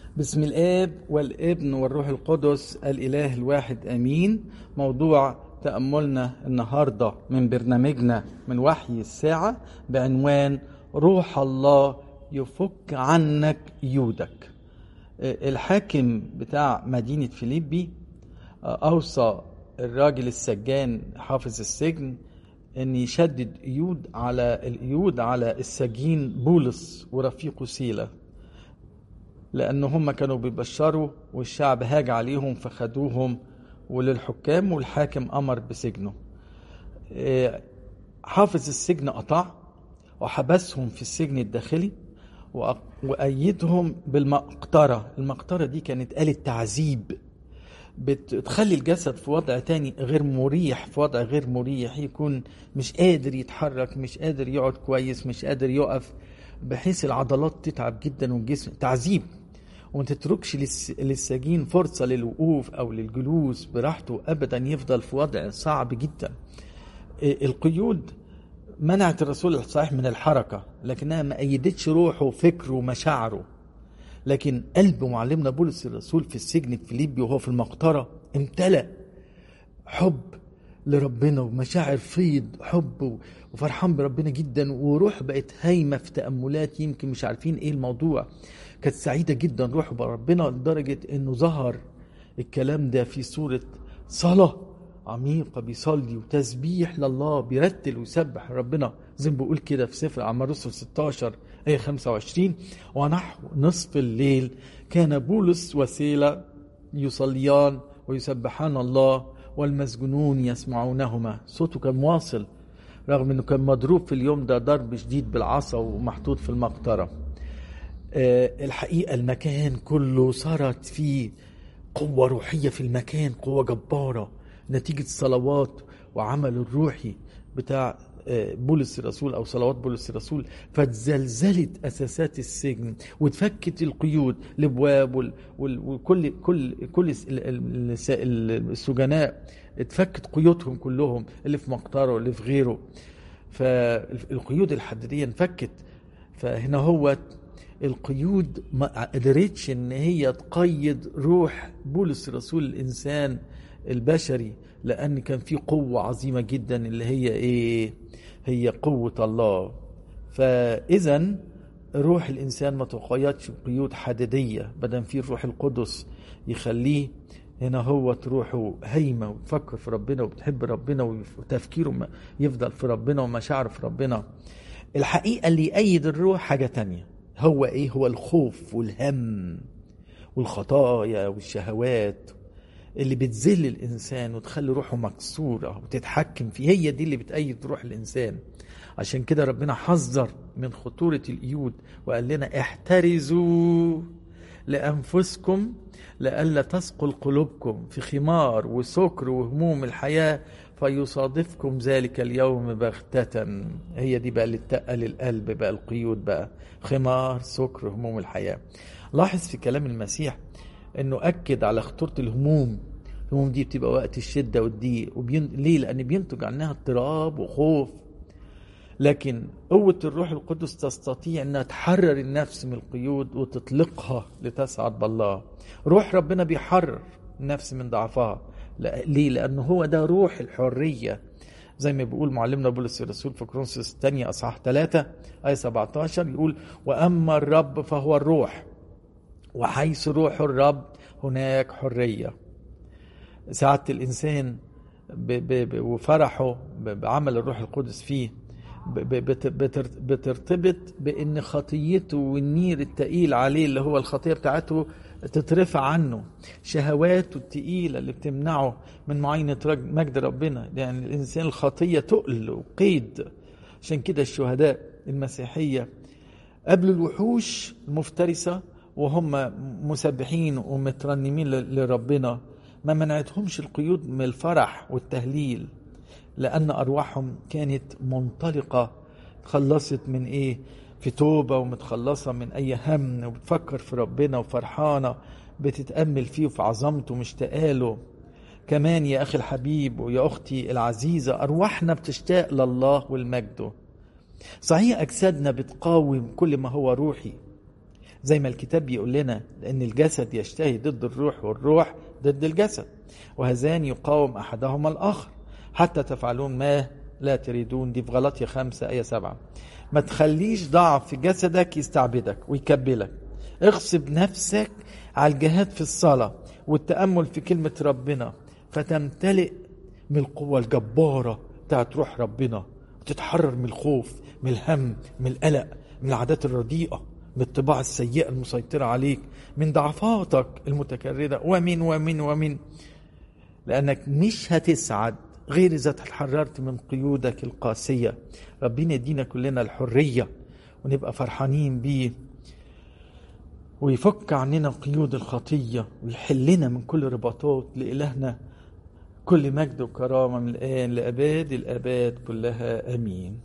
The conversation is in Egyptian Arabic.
بسم الآب والابن والروح القدس الإله الواحد آمين موضوع تأملنا النهاردة من برنامجنا من وحي الساعة بعنوان روح الله يفك عنك يودك الحاكم بتاع مدينة فيليبي أوصى الراجل السجان حافظ السجن ان يشدد قيود على القيود على السجين بولس ورفيقه سيلا لان هم كانوا بيبشروا والشعب هاج عليهم فخدوهم وللحكام والحاكم امر بسجنه حافظ السجن قطع وحبسهم في السجن الداخلي وأيدهم بالمقطرة المقطرة دي كانت آلة تعذيب بتخلي الجسد في وضع تاني غير مريح في وضع غير مريح يكون مش قادر يتحرك مش قادر يقعد كويس مش قادر يقف بحيث العضلات تتعب جدا والجسم تعذيب وما تتركش للسجين فرصة للوقوف أو للجلوس براحته أبدا يفضل في وضع صعب جدا القيود منعت الرسول الصحيح من الحركة لكنها ما أيدتش روحه وفكره ومشاعره لكن قلب معلمنا بولس الرسول في السجن في فيليبي وهو في المقطرة امتلأ حب لربنا ومشاعر فيض حب وفرحان بربنا جدا وروح بقت هايمة في تأملات يمكن مش عارفين ايه الموضوع كانت سعيدة جدا روحه بربنا لدرجة انه ظهر الكلام ده في صورة صلاة عميقة بيصلي وتسبيح لله بيرتل ويسبح ربنا زي ما بيقول كده في سفر أعمال الرسل 16 آية 25 ونحو نصف الليل كان بولس وسيلة يصليان ويسبحان الله والمسجونون يسمعونهما صوته كان واصل رغم انه كان مضروب في اليوم ده ضرب شديد بالعصا ومحطوط في المقطره أه الحقيقه المكان كله صارت فيه قوه روحيه في المكان قوه جباره نتيجه الصلوات وعمل الروحي بتاع بولس الرسول او صلوات بولس الرسول فتزلزلت اساسات السجن واتفكت القيود الابواب وكل كل كل السجناء اتفكت قيودهم كلهم اللي في مقطره واللي في غيره فالقيود الحديديه انفكت فهنا هو القيود ما قدرتش ان هي تقيد روح بولس الرسول الانسان البشري لان كان في قوه عظيمه جدا اللي هي ايه هي قوه الله فاذا روح الانسان ما تقيدش بقيود حديديه بدل في الروح القدس يخليه هنا هو روحه هايمه وتفكر في ربنا وبتحب ربنا وتفكيره يفضل في ربنا ومشاعره في ربنا الحقيقه اللي يأيد الروح حاجه تانية هو ايه هو الخوف والهم والخطايا والشهوات اللي بتذل الانسان وتخلي روحه مكسوره وتتحكم فيه هي دي اللي بتأيد روح الانسان عشان كده ربنا حذر من خطوره القيود وقال لنا احترزوا لانفسكم لئلا تثقل قلوبكم في خمار وسكر وهموم الحياه فيصادفكم ذلك اليوم بغتة هي دي بقى اللي تقل القلب بقى القيود بقى خمار سكر هموم الحياة لاحظ في كلام المسيح انه اكد على خطوره الهموم الهموم دي بتبقى وقت الشده والضيق وبين... ليه لان بينتج عنها اضطراب وخوف لكن قوة الروح القدس تستطيع انها تحرر النفس من القيود وتطلقها لتسعد بالله روح ربنا بيحرر النفس من ضعفها لا ليه لانه هو ده روح الحرية زي ما بيقول معلمنا بولس الرسول في كرونسوس الثانية اصحاح 3 ايه 17 يقول واما الرب فهو الروح وحيث روح الرب هناك حرية سعادة الإنسان ب ب ب وفرحه بعمل الروح القدس فيه بترتبط بأن خطيته والنير التقيل عليه اللي هو الخطية بتاعته تترفع عنه شهواته التقيلة اللي بتمنعه من معاينة مجد ربنا يعني الإنسان الخطية تقل وقيد عشان كده الشهداء المسيحية قبل الوحوش المفترسة وهم مسبحين ومترنمين لربنا ما منعتهمش القيود من الفرح والتهليل لأن أرواحهم كانت منطلقة تخلصت من إيه في توبة ومتخلصة من أي هم وبتفكر في ربنا وفرحانة بتتأمل فيه وفي عظمته مشتاقة له كمان يا أخي الحبيب ويا أختي العزيزة أرواحنا بتشتاق لله والمجد صحيح أجسادنا بتقاوم كل ما هو روحي زي ما الكتاب بيقول لنا ان الجسد يشتهي ضد الروح والروح ضد الجسد وهذان يقاوم احدهما الاخر حتى تفعلون ما لا تريدون دي في غلطية خمسة آية سبعة ما تخليش ضعف في جسدك يستعبدك ويكبلك اغصب نفسك على الجهاد في الصلاة والتأمل في كلمة ربنا فتمتلئ من القوة الجبارة بتاعت روح ربنا وتتحرر من الخوف من الهم من القلق من العادات الرديئة من الطباع السيئة المسيطرة عليك من ضعفاتك المتكررة ومن ومن ومن لأنك مش هتسعد غير إذا تحررت من قيودك القاسية ربنا يدينا كلنا الحرية ونبقى فرحانين بيه ويفك عننا قيود الخطية ويحلنا من كل رباطات لإلهنا كل مجد وكرامة من الآن لأباد الآباد كلها آمين